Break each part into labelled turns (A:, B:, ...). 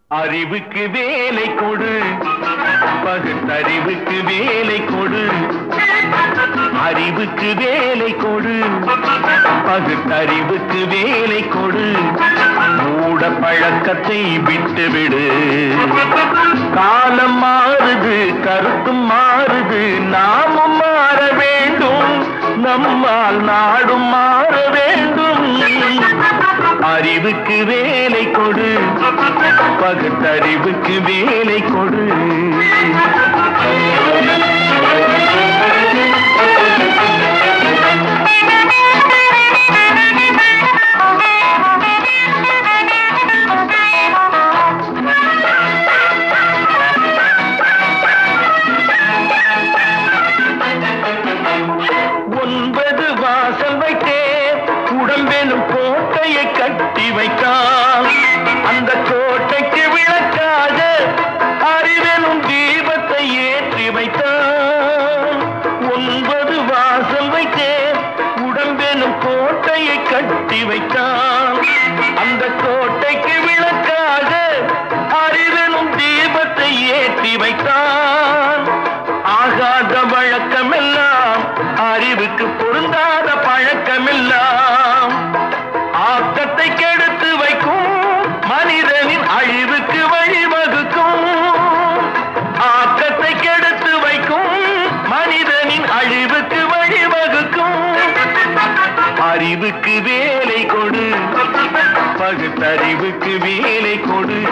A: அறிவுக்கு வேலை கொடு பகுத்தறிவுக்கு வேலை கொடு அறிவுக்கு வேலை கொடு பகுத்தறிவுக்கு வேலை கொடு மூட பழக்கத்தை விட்டுவிடு காலம் மாறுது கருத்தும் மாறுது நாமும் மாற வேண்டும் நம்மால் நாடும் மாற வேண்டும் அறிவுக்கு வேலை கொடு பகுத்தறிவுக்கு வேலை கொடு ஒன்பது வாசல் வைத்தே உடம்பெனும் கோட்டையை கட்டி வைத்தான் அந்த கோட்டைக்கு விளக்காக அறிவெனும் தீபத்தை ஏற்றி வைத்தான் ஒன்பது வாசல் வைத்தே உடம்பெனும் கோட்டையை கட்டி வைத்தான் அந்த கோட்டைக்கு விளக்காக அறிவெனும் தீபத்தை ஏற்றி வைத்தான் ஆகாத வழக்கமெல்லாம் அறிவுக்கு பொருந்தாத பழக்கமெல்லாம் ஆக்கத்தை கெடுத்து வைக்கும் மனிதனின் அழிவுக்கு வழிவகுக்கும் ஆக்கத்தை கெடுத்து வைக்கும் மனிதனின் அழிவுக்கு வழிவகுக்கும் அறிவுக்கு வேலை கொடு பகுத்தறிவுக்கு வேலை கொடு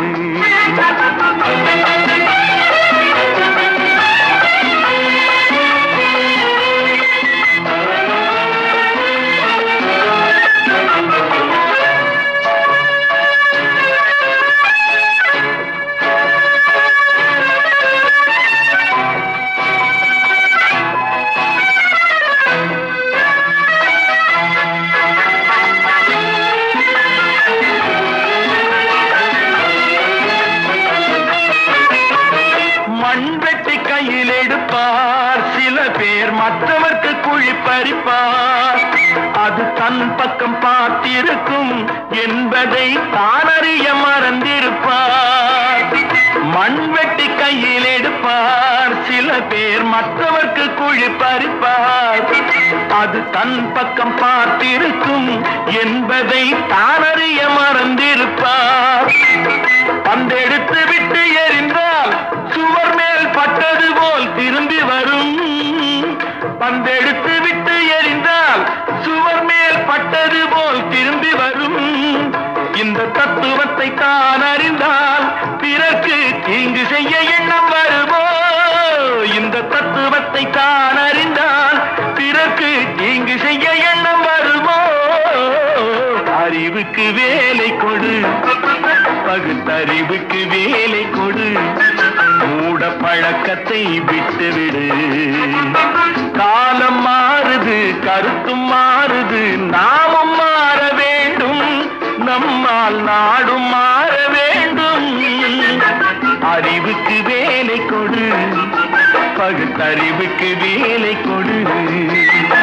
A: மண் வெட்டி கையில் எடுப்பார் சில பேர் மற்றவர்க்கு குழி பறிப்பார் அது தன் பக்கம் பார்த்திருக்கும் என்பதை தானறிய மறந்திருப்பார் மண் வெட்டி கையில் எடுப்பார் சில பேர் மற்றவர்க்கு குழி பறிப்பார் அது தன் பக்கம் பார்த்திருக்கும் என்பதை தானறிய மறந்திருப்பார் பந்தெடுத்து விட்டு எறிந்தால் சுவர் மேல் பட்டது போல் திரும்பி வரும் பந்தெடுத்து விட்டு எறிந்தால் சுவர் மேல் பட்டது போல் திரும்பி வரும் இந்த தத்துவத்தை தான் அறிந்தால் பிறர்க்கு தீங்கு செய்ய எண்ணம் வருமோ இந்த தத்துவத்தை தான் அறிந்தால் பிறர்க்கு தீங்கு செய்ய எண்ணம் வருமோ அறிவுக்கு வேலை கொடு பகுத்தறிவுக்கு வேலை கொடு மூட பழக்கத்தை விட்டுவிடு காலம் மாறுது கருத்தும் மாறுது நாமும் மாற வேண்டும் நம்மால் நாடும் மாற வேண்டும் அறிவுக்கு வேலை கொடு பகுத்தறிவுக்கு வேலை கொடு